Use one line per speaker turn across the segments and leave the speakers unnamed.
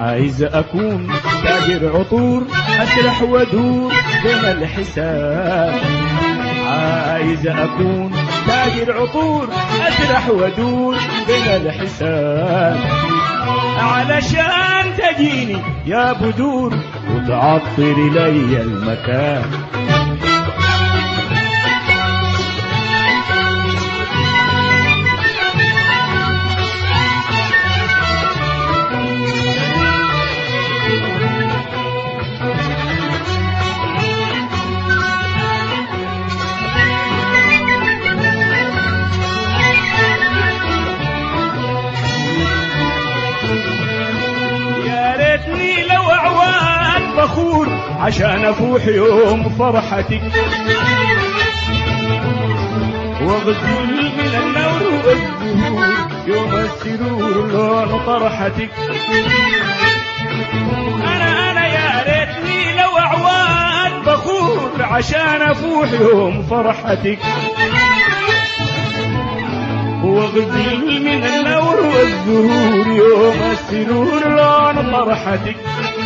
عايز أكون تاجر عطور أسرح وأدور بين الحساب عايز أكون تاجر عطور أسرح وأدور بين الحساب علشان تجيني يا بدور وتعطر لي المكان يا ريتني لو أعوان بخور عشان أفوح يوم فرحتك واغسل من النور والزهور يوم السرور لون طرحتك أنا أنا يا ريتني لو أعوان بخور عشان أفوح يوم فرحتك واغزل من النور والزهور يوم السرور لون طرحتك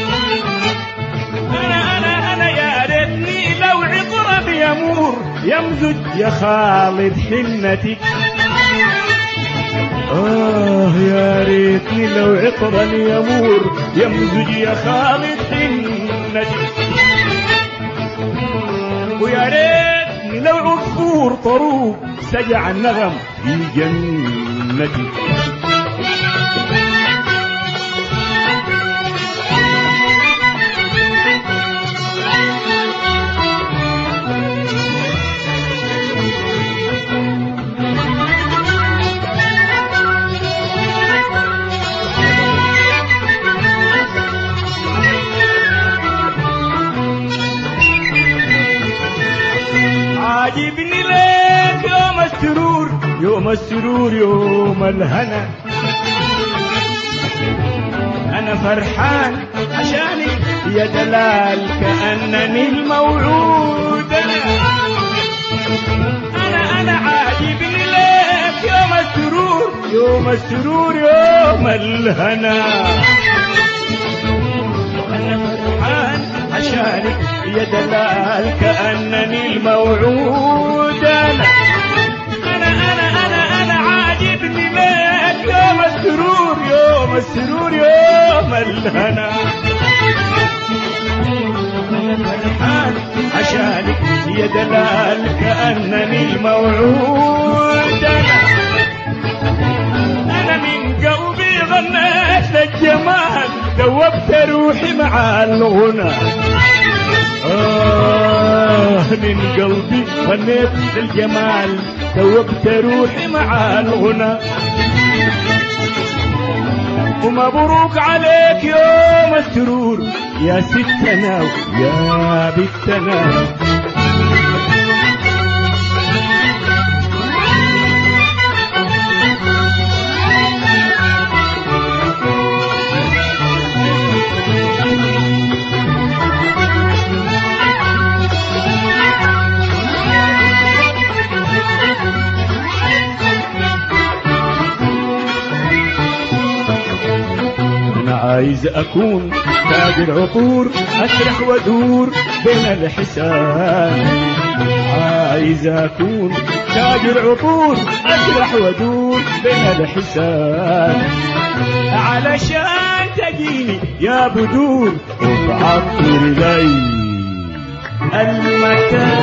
انا انا انا يا ريتني لو عطر بيمور يمزج يا خالد حنتك آه يا ريتني لو عطرا يمور يمزج يا خالد حنتك ويا ريتني لو عصفور طروب سجع النغم في جنتي عاجبني ليك يوم السرور يوم السرور يوم الهنا أنا فرحان عشانك يا دلال كأنني الموعود أنا أنا أنا عاجبني ليك يوم السرور يوم السرور يوم الهنا أنا فرحان عشانك يا دلال كأنني الموعود أنا أنا أنا أنا أنا عاجبني ليك يوم السرور يوم السرور يوم الهنا أنا فرحان عشانك يا دلال كأنني الموعود أنا أنا من قلبي ظنيت الجمال دوبت روحي مع الغنى آه من قلبي ظنيت الجمال دوبت روحي مع الغنى ومبروك عليك يوم السرور يا ستنا ويا بنتنا أنا عايز أكون تاجر عطور أسرح وأدور بين الحساب عايز أكون تاجر عطور أسرح وأدور بين الحساب علشان تجيني يا بدور وتعطر لي المكان